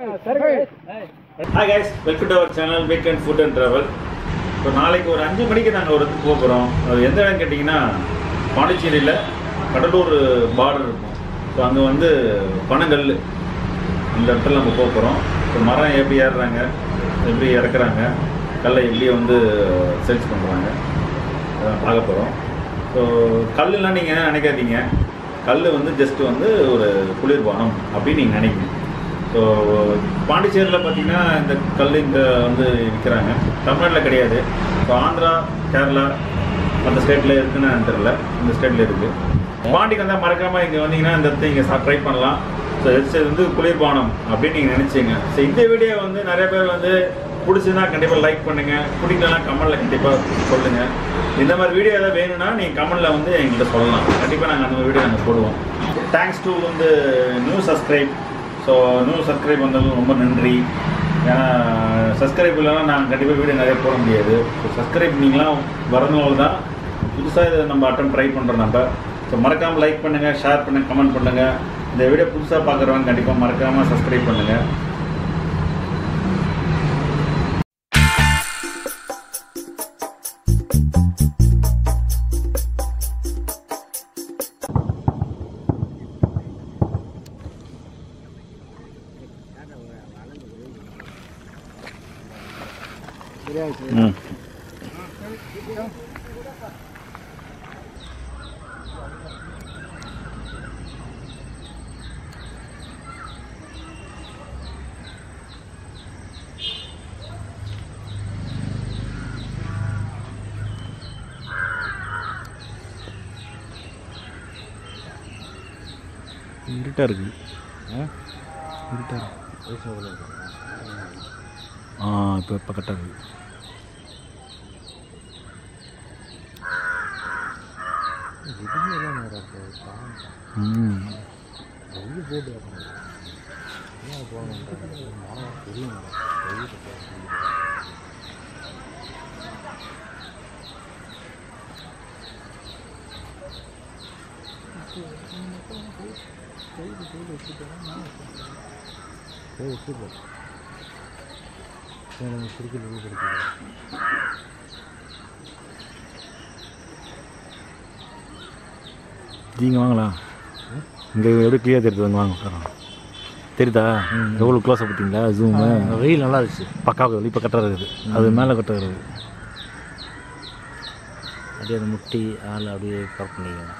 Hi guys welcome to our channel weekend food and travel இப்போ நாளைக்கு ஒரு அஞ்சு மணிக்கு நாங்கள் ஒரு இடத்துக்கு போக போகிறோம் அது எந்த இடம் கேட்டிங்கன்னா பாண்டிச்சேரியில் கடலூர் பார்டர் இருக்கும் ஸோ அங்கே வந்து பனங்கல் அந்த இடத்துல நம்ம போக போகிறோம் ஸோ மரம் எப்படி ஏறுறாங்க எப்படி இறக்குறாங்க கல்லை எப்படி வந்து சேல்ஸ் பண்ணுறாங்க அதான் பார்க்க போகிறோம் ஸோ கல்லுலாம் நீங்கள் என்ன நினைக்காதீங்க கல் வந்து ஜஸ்ட் வந்து ஒரு குளிர்பானம் அப்படின்னு நீங்கள் நினைக்கணும் ஸோ பாண்டிச்சேரியில் பார்த்தீங்கன்னா இந்த கல் இங்கே வந்து விற்கிறாங்க தமிழ்நாட்டில் கிடையாது ஸோ ஆந்திரா கேரளா அந்த ஸ்டேட்டில் இருக்குன்னு எனக்கு தெரியல இந்த ஸ்டேட்டில் இருக்குது பாண்டிக்கு வந்தால் மறக்காமல் இங்கே வந்தீங்கன்னா இந்த இடத்த இங்கே ட்ரை பண்ணலாம் ஸோ இது வந்து குளிர்பானம் அப்படின்னு நீங்கள் நினச்சிங்க ஸோ இந்த வீடியோ வந்து நிறைய பேர் வந்து பிடிச்சதுன்னா கண்டிப்பாக லைக் பண்ணுங்கள் பிடிக்கலாம் கமெண்டில் கண்டிப்பாக சொல்லுங்கள் இந்த மாதிரி வீடியோ ஏதாவது வேணும்னா நீங்கள் கமெண்டில் வந்து எங்கள்கிட்ட சொல்லலாம் கண்டிப்பாக நாங்கள் அந்த வீடியோ நாங்கள் போடுவோம் தேங்க்ஸ் டு வந்து new subscribe so new subscribe வந்ததும் ரொம்ப நன்றி ஏன்னா சப்ஸ்கிரைப் இல்லைன்னா நாங்கள் கண்டிப்பாக வீடியோ நிறைய போட முடியாது ஸோ சப்ஸ்கிரைப் நீங்களாம் வரதுனால தான் புதுசாக இதை நம்ம அட்டன் ட்ரை பண்ணுறோம் நம்ம ஸோ மறக்காமல் லைக் பண்ணுங்கள் ஷேர் பண்ணுங்கள் கமெண்ட் பண்ணுங்கள் இந்த வீடியோ புதுசாக பார்க்குறவங்க கண்டிப்பாக மறக்காமல் சப்ஸ்கிரைப் பண்ணுங்கள் ம் இருட்டாக இருக்குது இருட்டாக இருக்கு ஆ இப்போ இப்போ கரெக்டாக இருக்குது ம் நீங்கள் வாங்கலாம் இங்கே எப்படி கிளியர் தெரியுது வந்து வாங்க உட்காரலாம். தெரியுதா எவ்வளோ க்ளோஸாக பார்த்தீங்களா ஜூமு வெயில் நல்லா இருந்துச்சு பக்காவுக்கு வெளியே இப்போ கட்டுறது இருக்குது அது மேலே கட்டுறது அப்படியே அந்த முட்டி ஆள் அப்படியே கவர் பண்ணிக்கணும்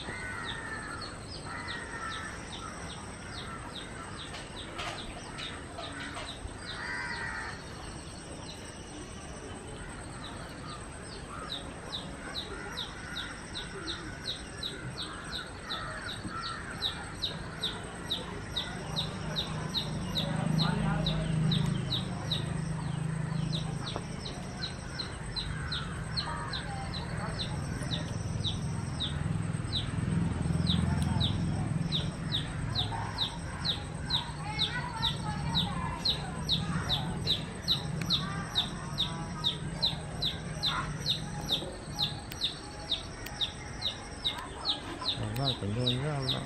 அவ்வளோதான் கொஞ்சம் கொஞ்சம் அவ்வளோதான்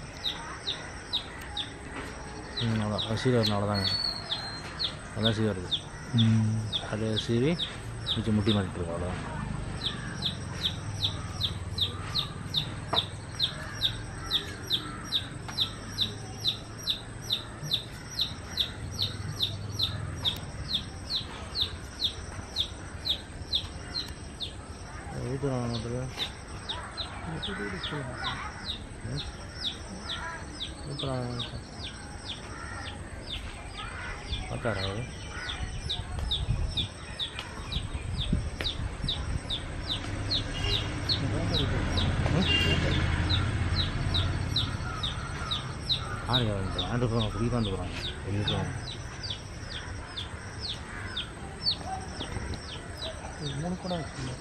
ம் அவ்வளோ சீரகம் அவ்வளோதாங்க அதான் சீரகம் இருக்குது அது சீவி மிச்சம் முட்டி மாட்டிட்டு அவ்வளோதான் ஊற்றுறாங்க மட்டும் ஊற்றுறாங்க பார்த்தாரா அவரு ஆறு ஆண்டு போகிறாங்க குடிக்க வந்து போகிறாங்க வெளியே மூணு கூட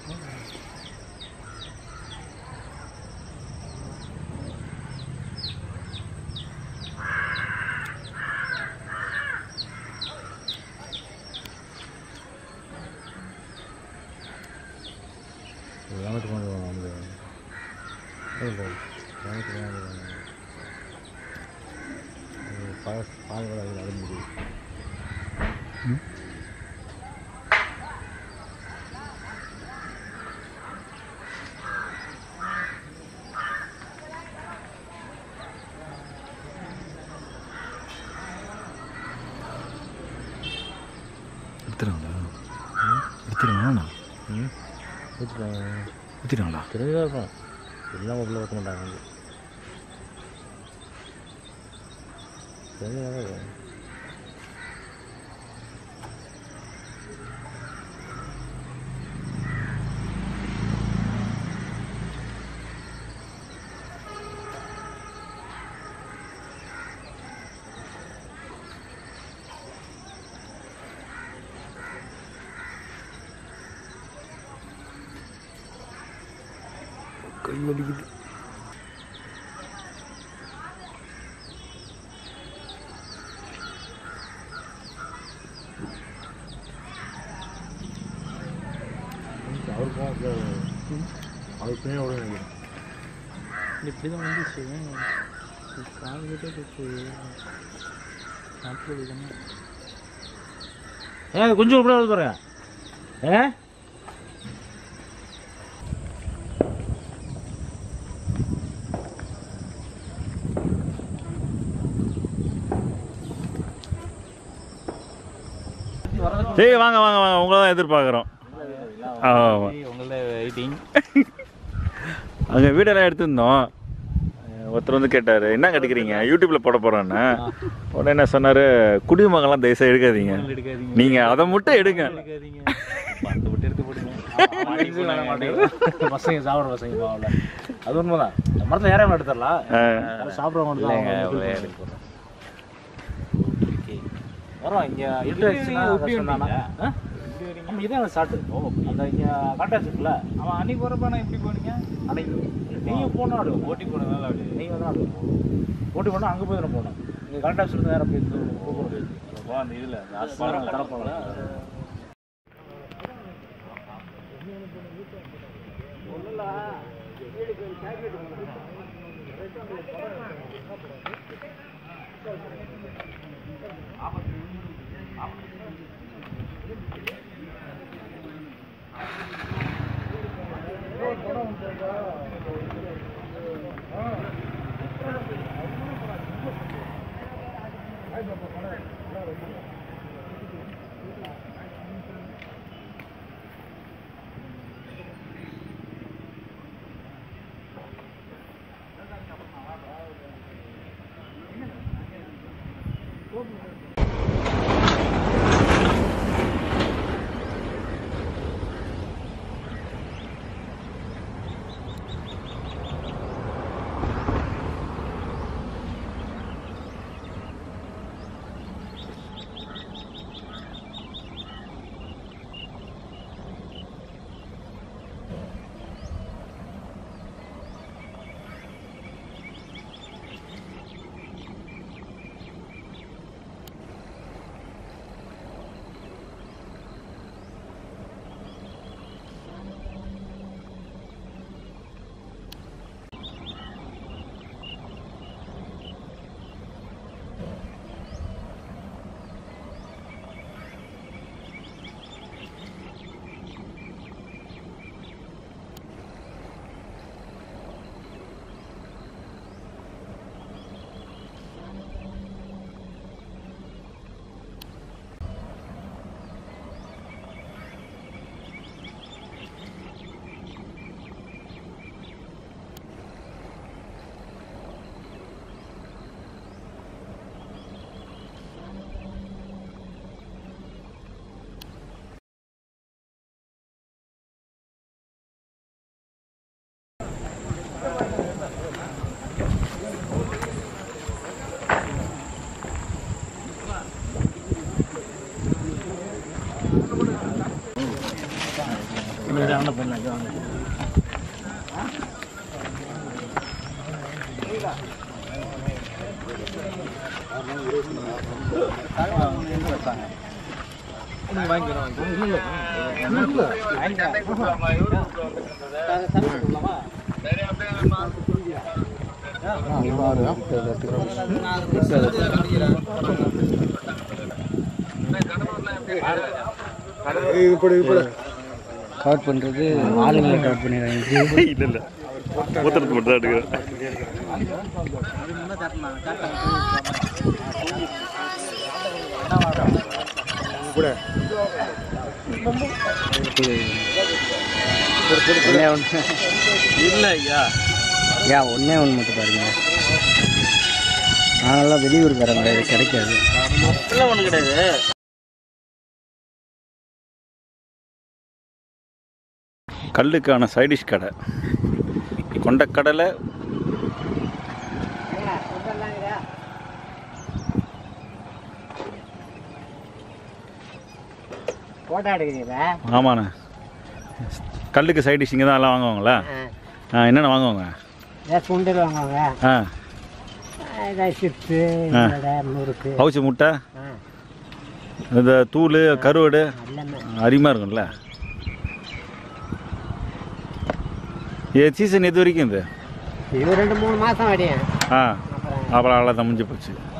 கிராமத்துக்கு வந்து வந்து கிராமத்துக்கு வந்து பால் பால் கூட அதில் அடங்கிடுது எடுத்துருங்களா எடுத்துருங்களா ம் ஊற்றிட்டாங்க ஊற்றிட்டாங்களா தெரிஞ்சுதான் இருக்கும் எல்லாம் உள்ள வைக்க மாட்டாங்க வந்து தெரிஞ்சுதான் இருக்கும் கை வலிக்குது அவருக்கும் அவருக்கு பின்னாடி ஓட நினைக்கிறேன் இப்படி தான் வந்துச்சு கால் கிட்டே போச்சு சாப்பிட்டு ஏ கொஞ்சம் கூட வருது பாருங்க ஏ சரி வாங்க வாங்க வாங்க உங்களை தான் எதிர்பார்க்குறோம் ஆமாம் உங்களோட வெயிட்டிங் அங்கே வீடெல்லாம் எடுத்திருந்தோம் அஹ் ஒருத்தர் வந்து கேட்டார் என்ன கட்டிக்கிறீங்க யூடியூப்பில் போட போகிறோன்னு உடனே என்ன சொன்னார் குடிமகன்லாம் தயவுசெய்து எடுக்காதீங்க எடுக்காதீங்க நீங்கள் அதை மட்டும் எடுங்க எடுக்காதீங்க பத்து விட்டு எடுத்து போடுங்க பசங்க சாப்பிட்ற பசங்க பாவல அது உண்மைதான் மரத்தில் ஏறாம எடுத்துடலாம் சாப்பிட்றவங்க மட்டும் தான் எடுத்து வரோம் இங்கே இட்லி வச்சுன்னா சொன்னானா நம்ம இதான் ஸ்டார்ட் ஓ அந்த இங்கே கான்டாக்ட் இருக்குல்ல அவன் அன்னைக்கு வரப்ப நான் எப்படி போனீங்க அன்னைக்கு நீங்கள் போனால் ஆடு ஓட்டி போனதால அப்படி நீங்கள் தான் ஆடு ஓட்டி போனால் அங்கே போய் தானே போகணும் இங்கே கான்டாக்ட் இருந்து வேறு போய் கூப்பிடுறது போ அந்த இதுல அந்த ஆஸ்பா பாருங்க தலைப்போம் அண்ணன் பண்ணாங்க வாங்க கவர் பண்ணுறது ஆளுங்களை கவர் பண்ணிடுறாங்க இல்லை இல்லை ஊத்துறது மட்டும் தான் எடுக்கிறேன் ஒன்றே ஒன்று இல்லை ஐயா ஐயா ஒன்றே ஒன்று மட்டும் பாருங்க நாங்கெல்லாம் வெளியூருக்காரங்க இது கிடைக்காது இல்லை ஒன்று கிடையாது கல்லுக்கான சைடிஷ் கடை கொண்டக்கடலை ஃபோட்டோ எடுக்கிறீங்களா ஆமாண்ணே கல்லுக்கு சைடிஷ் இங்கே தான் எல்லாம் வாங்குவாங்களா ஆ என்னென்ன வாங்குவாங்க ஏதாவது சுண்டல் வாங்குவாங்க ஆ ஏதாவது சிப்ஸு ஆ. வடை முறுக்கு அவிச்ச முட்டை ஆ இந்த தூள் கருவாடு எல்லாமே அருமையாக இருக்கும்ல ஏ சீசன் இது வரைக்கும் இது இது ரெண்டு மூணு மாதம் வரையும் ஆ அப்புறம் அப்புறம் அவ்வளோதான் முடிஞ்சு போச்சு